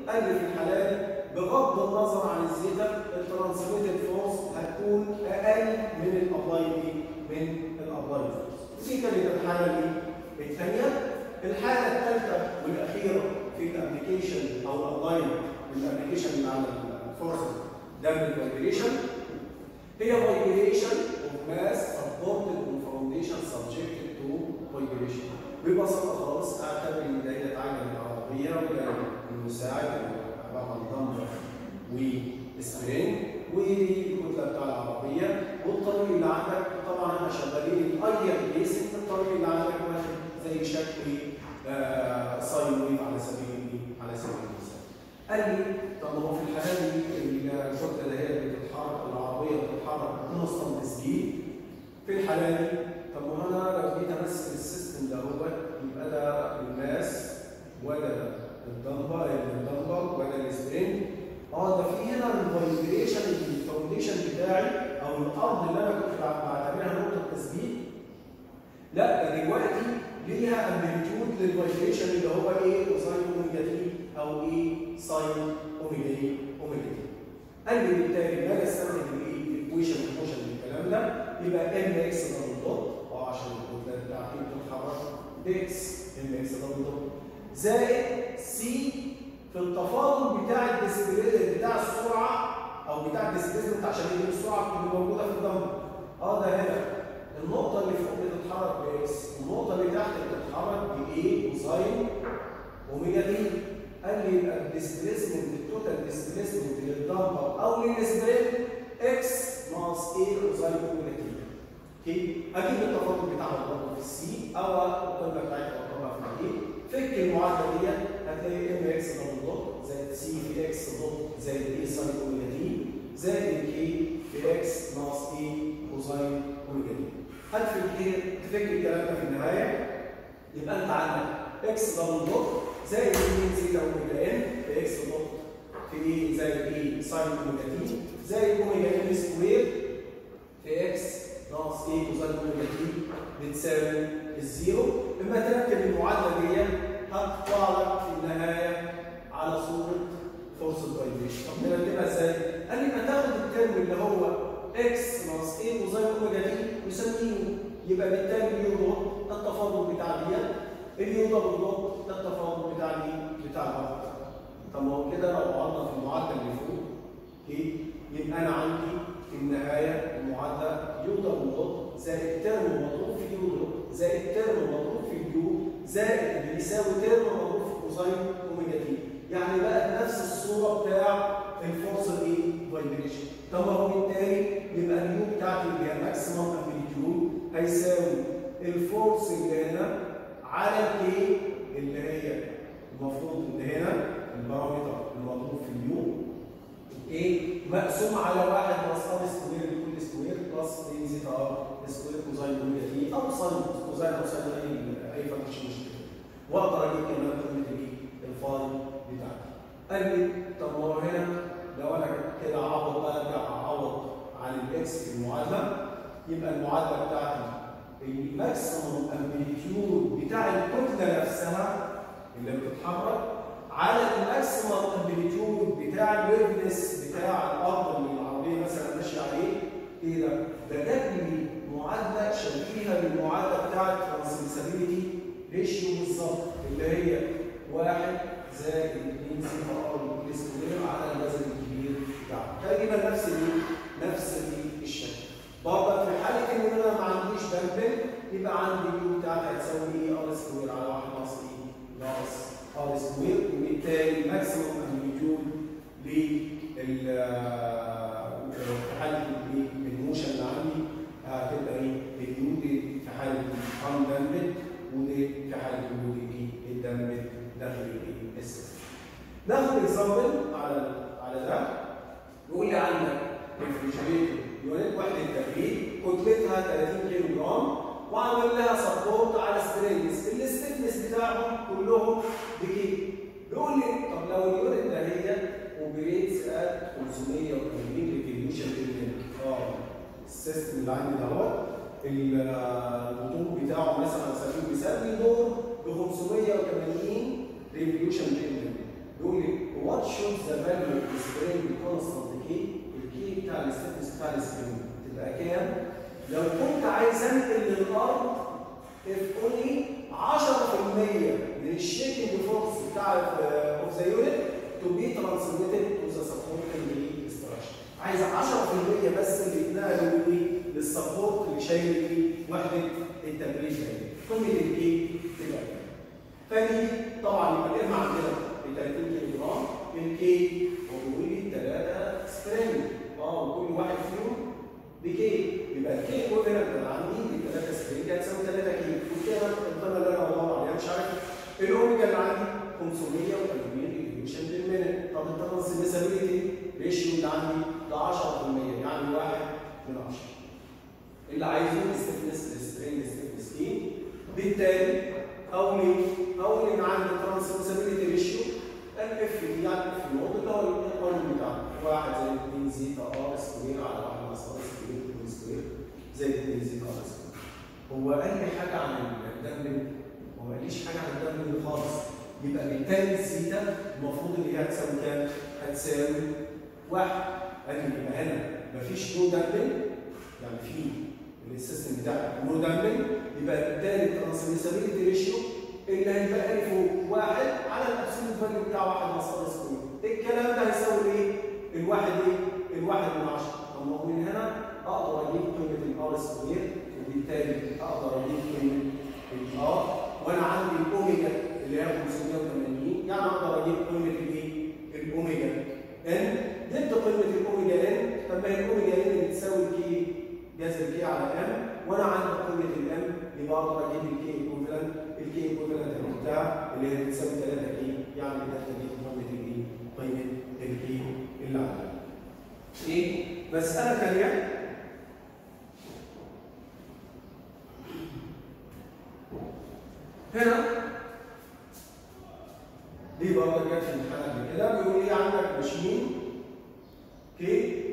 قال لي في الحالة دي بغض النظر عن الزيتا الترانسميتد فورس هتكون اقل من الابلاي من الابلاي فورس. دي كانت الحالة دي الثانية. الحالة الثالثة والأخيرة في الابلكيشن او الاونلاين الابلكيشن اللي على الفورس دم الفايبريشن هي فايبريشن اوف ماس سبورتد وفاونديشن سبجكتد تو فايبريشن ببساطه خالص اعتبر ان دايره عجله العربيه ولا المساعد عباره عن ضمه وسبرينج والكتله بتاع العربيه والطريق اللي عندك طبعا احنا شغالين الاير بيسك الطريق اللي عندك واخد زي شكل آه ساين ويف على سبيل على سبيل المثال. قال لي طب ما هو في الحاله دي الكتله اللي هي بتتحرك العربيه بتتحرك كونستانت سبيد في الحاله دي طب ما انا لو جيت امثل السيستم ده هو يبقى ده الماس ولا الدمبر الدمبر ولا السبرينج اه ده في هنا الفايبريشن الفاونديشن بتاعي او الارض اللي انا كنت بعتبرها نقطه تثبيت لا ده دلوقتي ليها امبليتيود للفايبريشن اللي هو ايه كوساين اوميجا تي او ايه ساين اوميجا ايه اوميجا تي قال لي بالتالي ما استخدم الايه الايكويشن الموشن الكلام ده يبقى ام اكس دبل دوت اه عشان الكتله بتاعتي بتتحرك باكس ام اكس دبل دوت زائد سي في التفاضل بتاع الديسبليت بتاع السرعه او بتاع الديسبليسمنت عشان يجيب السرعه اللي موجوده في الدم اه ده هنا النقطه اللي فوق بتتحرك باكس النقطه اللي تحت بتتحرك بايه كوساين اوميجا تي قال لي يبقى الديسبليسمنت التوتال ديسبليسمنت للدمبر او للسبريد اكس ناقص ايه كوساين اوميجا تي اوكي اجيب التفاضل بتاعها برضه في السي او القيمه بتاعتها اضربها في الايه فك المعادله دي هتلاقي ام اكس دبل دوت زائد سي في اكس دوت زائد اي ساين اوميجا تي زائد كي في اكس ناقص اي كوساين اوميجا تي هتفك ايه تفك الكلام ده في النهايه يبقى انت عندك اكس دبل دوت زائد 2 زيتا اوميجا ان في اكس دوت في ايه زائد ايه ساين اوميجا تي زائد اوميجا ان سكوير في اكس ناقص ايه كوساين اوميجا تي بتساوي الزيرو اما تركب المعادله دي هتطلع لك في النهايه على صوره فورس فايبريشن طب نرتبها ازاي؟ قال لي هتاخد الترم اللي هو اكس ناقص ايه كوساين اوميجا تي وسميه يبقى بالتالي اليو دوت التفاضل بتاع دي اليو دبل دوت التفاضل بتاع دي بتاع الارض طب ما هو كده لو قعدنا في المعادله اللي فوق اوكي يبقى انا عندي في النهايه المعادله يو دبل دوت زائد ترم مضروب في يو دوت زائد ترم مضروب في اليو زائد اللي بيساوي ترم مضروب في كوساين اوميجا تي يعني بقى نفس الصوره بتاع الفورس الايه فايبريشن طب ما هو بالتالي يبقى اليو بتاعتي اللي هي ماكسيمم امبليتيود هيساوي الفورس اللي هنا على الكي اللي هي المفروض ان هنا البارامتر المضروب في اليو اوكي مقسوم على واحد ناقص ار سكوير لكل سكوير بلس 2 زيتا ار سكوير كوزاين اوميجا تي او ساين كوزاين او ساين اي اي فانكشن مشكله واقدر اجيب كمان قيمه الايه الفاي بتاعتي قال لي طب ما هو هنا لو انا كده اعوض بقى ارجع اعوض عن الاكس في المعادله يبقى المعادله بتاعتي الماكسيموم امبليتيود بتاع الكتله نفسها اللي بتتحرك على الماكسيموم امبليتيود بتاع الويفنس بتاع الارض اللي العربيه مثلا ماشيه عليه ايه ده؟ ده جاب لي معادله شبيهه بالمعادله بتاعت ترانسميسابيلتي ريشيو بالظبط اللي هي واحد زائد 2 سيتا ار كل سكوير على الوزن الكبير بتاعه تقريبا نفس الايه؟ نفس الشكل برضه في حاله ان انا ما عنديش دمبل يبقى عندي اليو بتاعتي هتساوي ايه ار سكوير على 1 ناقص ايه؟ ناقص ار سكوير وبالتالي ماكسيموم امبليتيود لل في حاله الموشن اللي عندي هتبقى ايه؟ اليو دي في حاله ان دمبل ودي في حاله وجود ايه؟ الدمبل داخل الايه؟ السيستم. ناخد اكزامبل على على ده يقول لي عندك ريفريجريتور يونت وحده تبريد كتلتها 30 كيلو جرام وعمل لها سبورت على سترينجز الستيفنس بتاعهم كلهم بكيلو بيقول لي طب لو اليونت ده هي اوبريتس ات 580 ريفوليوشن اه السيستم اللي عندي ده هو الموتور بتاعه مثلا على سبيل المثال بيدور ب 580 ريفوليوشن بير بيقول لي وات وات شود ذا فاليو سبرينج كونستانت كي الكي بتاع الستيفنس بتاع السبرينج تبقى كام؟ لو كنت عايز انقل للارض if only 10% من الشيكنج فورس بتاع اوف ذا يونت to be transmitted to the supporting structure. عايز 10% بس اللي يتنقلوا لي للسبورت اللي شايل لي وحده التبريد دي. قيمه الايه؟ تبقى كام؟ فدي طبعا يبقى الام عندنا ب 30 كيلو جرام الكي هو بيقول لي 3 سبرينج اه وكل واحد فيهم بكي يبقى الكي ايكوفالنت اللي عندي ب 3 سبرينج هتساوي 3 كي وكده القيمه اللي انا بدور عليها مش عارف الاوميجا اللي عندي 580 ريفوليوشن بير مينت طب الترانسميسابيلتي ريشيو اللي عندي ده 10% يعني 1 من 10 اللي عايزه ستيفنس سترينج ستيفنس كي بالتالي اولي اولي عند الترانسميسابيلتي ريشيو الاف دي يعني اف نوت اللي هو القانون بتاعنا 1 زائد 2 زيتا ار سكوير على 1 ناقص ار سكوير 2 سكوير زائد 2 زيتا ار سكوير هو قال لي حاجه عن الدم هو ما قاليش حاجه عن الدم خالص يبقى بالتالي الزيتا المفروض ان هي هتساوي كام؟ هتساوي واحد قال لي يبقى هنا مفيش نو دامبل يعني في السيستم بتاعك نو دامبل يبقى بالتالي الترانسميسابيلتي ريشيو اللي هيبقى لي فوق واحد على الابسولوت فاليو بتاع واحد مصدر سكوير الكلام ده هيساوي ايه؟ الواحد ايه؟ الواحد من 10 طب ما هو من هنا اقدر اجيب قيمه الار سكوير وبالتالي اقدر اجيب قيمه الار وانا عندي الاوميجا اللي هي 580 يعني اقدر اجيب قيمه الايه؟ الاوميجا ان جبت قيمه الاوميجا ان طب ما هي الاوميجا ان بتساوي كي جذر كي على ام وانا عندي قيمه الام يبقى اقدر اجيب الكي ايكوفالنت الكي ايكوفالنت بتاع اللي هي بتساوي 3 كي يعني ده تجيب قيمه الايه؟ قيمه الكي اللي عندي. ايه؟ مساله ثانيه هنا دي برضه جت في الامتحان قبل كده بيقول لي عندك ماشين اوكي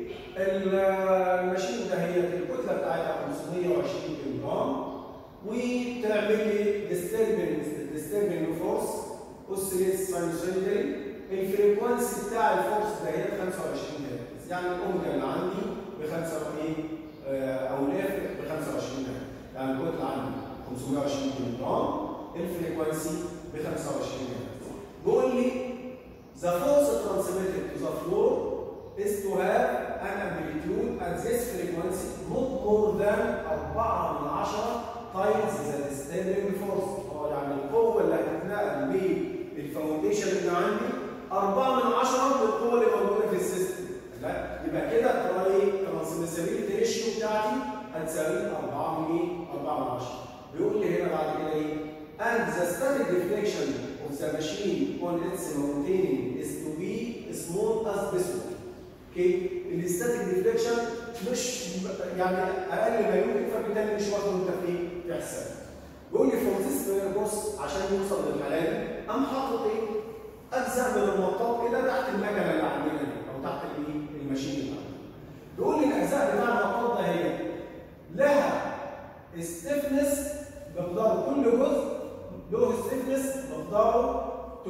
الماشين ده هي الكتله بتاعتها 520 كيلو جرام وتعمل لي ديستربنس ديستربنج فورس اوسيليت ساينوسويدالي الفريكونسي بتاع الفورس ده هي 25 هرتز يعني الاوميجا اللي عندي ب 5 ايه او الاف ب 25 هرتز يعني الكتله عندي 520 كيلو جرام الفريكونسي ب 25 هرتز بيقول لي the force transmitted to the floor is to have an amplitude at this frequency not more than 4 من 10 times the disturbing force اه يعني القوه اللي هتتنقل بالفاونديشن اللي عندي 4 من 10 من القوه اللي موجوده في السيستم لا يبقى كده الترانسميسابيلتي ريشيو بتاعتي هتساوي 4 من ايه؟ 4 من 10 بيقول لي هنا بعد كده ايه؟ and the static deflection of the machine on its maintaining is to be small as possible. اوكي الستاتيك ديفليكشن مش يعني اقل ما يمكن فبالتالي مش واخده انت في في حساب. بيقول لي فور ذيس بص عشان يوصل للحلال قام حاطط ايه؟ اجزاء من المطاط كده تحت المكنه اللي عندنا دي او تحت الايه؟ الماشين اللي عندنا. بيقول لي الاجزاء بتاع المطاط ده هي لها ستيفنس مقدار كل جزء له ستيفنس مقداره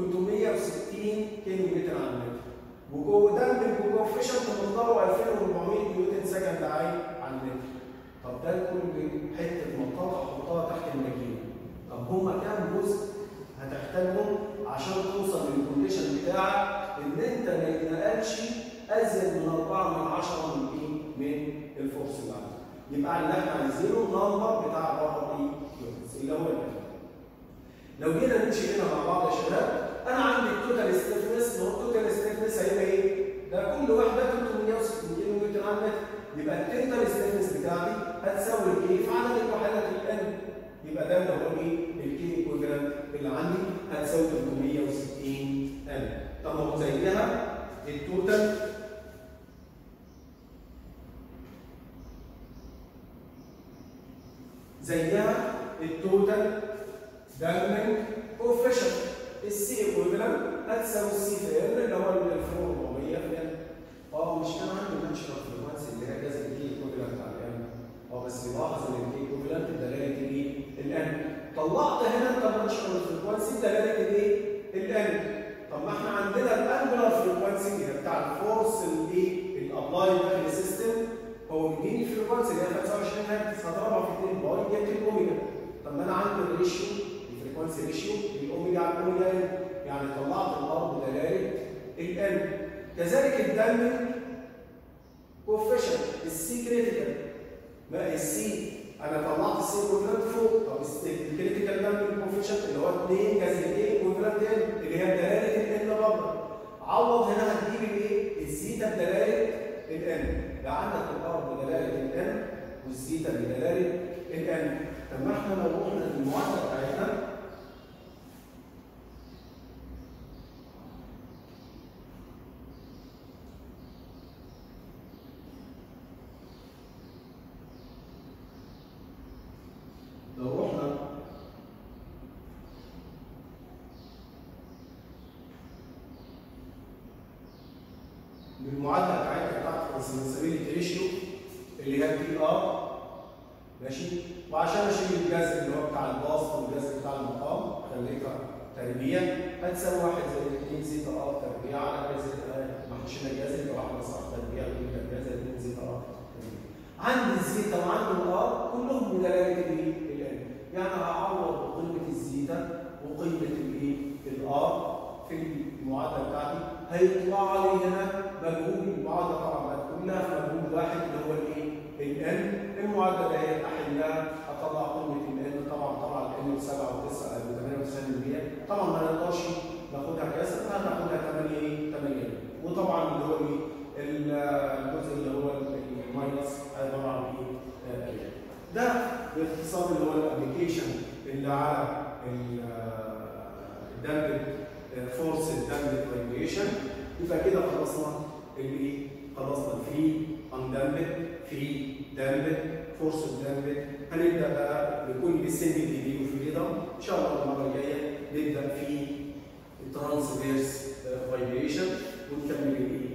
360 كيلو متر على المتر وجوه ده بالكوفيشنت مقداره 2400 نيوتن سكند عاي على المتر طب ده كل حته مطاط هحطها تحت الماكينه طب هما كام جزء هتحتاجهم عشان توصل للكونديشن بتاعك ان انت ما يتنقلش ازيد من 4 من 10 من ايه؟ من الفورس اللي عندك يبقى اللي احنا عايزينه النمبر بتاع بره ايه؟ اللي هو المكان لو جينا نمشي هنا مع بعض يا شباب انا عندي التوتال ستيفنس ما هو التوتال ستيفنس هيبقى ايه؟ ده كل واحده 360 كيلو متر على المتر يبقى التوتال ستيفنس بتاعتي هتساوي الكي في عدد الوحدات الان يبقى ده اللي هو ايه؟ الكي ايكويفالنت اللي عندي هتساوي 360 ان طب ما هو زيها التوتال زيها التوتال دايمنج كوفيشنت السي ايكويفالنت هتساوي السي في ال اللي هو الفرو 400 في ال اه مش كان عندي ناتشرال فريكونسي اللي هي جذر الكي ايكويفالنت على الان اه بس يلاحظ ان الكي ايكويفالنت دلاله الايه؟ الان طلعت هنا انت الناتشرال فريكونسي دلاله الايه؟ الان طب ما احنا عندنا الانجولار فريكونسي فريكونسي اللي بتاع الفورس الايه الابلاي داخل السيستم هو مديني فريكونسي اللي هي 25 هرتز هضربها في 2 باي جت الاوميجا طب ما انا عندي الريشيو الفريكونسي ريشيو الاوميجا على الاوميجا يعني طلعت الار بدلاله الان كذلك الدايمنج كوفيشنت السي كريتيكال ما السي انا طلعت السي كوفيشنت فوق طب الكريتيكال دايمنج كوفيشنت اللي هو 2 جذر 2 كوفيشنت اللي هي دلاله الان بره عوض هنا هتجيب الايه؟ الزيتا بدلاله الان يبقى عندك الار بدلاله الان والزيتا بدلاله الان طب ما احنا لو رحنا للمعادله بتاعتنا لو رحنا بالمعادله بتاعتنا بتاعت الريسبونسابيلتي ريشيو اللي هي بي ار ماشي وعشان اشيل الجذر اللي هو بتاع الباص والجذر بتاع المقام خليتها تربيع هتساوي 1 زائد 2 زيتا ار تربيع على جذر ما احنا شلنا الجذر يبقى 1 ناقص تربيع يبقى تربيع زائد 2 زيتا ار عندي الزيتا وعندي الار كلهم بدلاله الايه؟ الان يعني هعوض بقيمه الزيتا وقيمه الايه؟ الار في المعادله بتاعتي هيطلع لي هنا مجهول المعادله طبعا كلها في مجهول واحد اللي هو الايه؟ الان المعادله دي احلها اطلع قيمه الان طبعا طبعا الان 7 و9 98% طبعا ما نقدرش ناخدها كاسر هناخدها 8 ايه؟ 8 وطبعا اللي هو ايه؟ الجزء اللي هو الماينس عباره عن ايه؟ ده باختصار اللي هو الابلكيشن اللي على الدمبل فورس الدمبل فايبريشن يبقى كده خلصنا الايه؟ خلصنا الفري اندمبل فري دمبل فورس الدمبل هنبدا بقى بكل سنجل دي وفريدم ان شاء الله المره الجايه نبدا في الترانسفيرس فايبريشن ونكمل الايه؟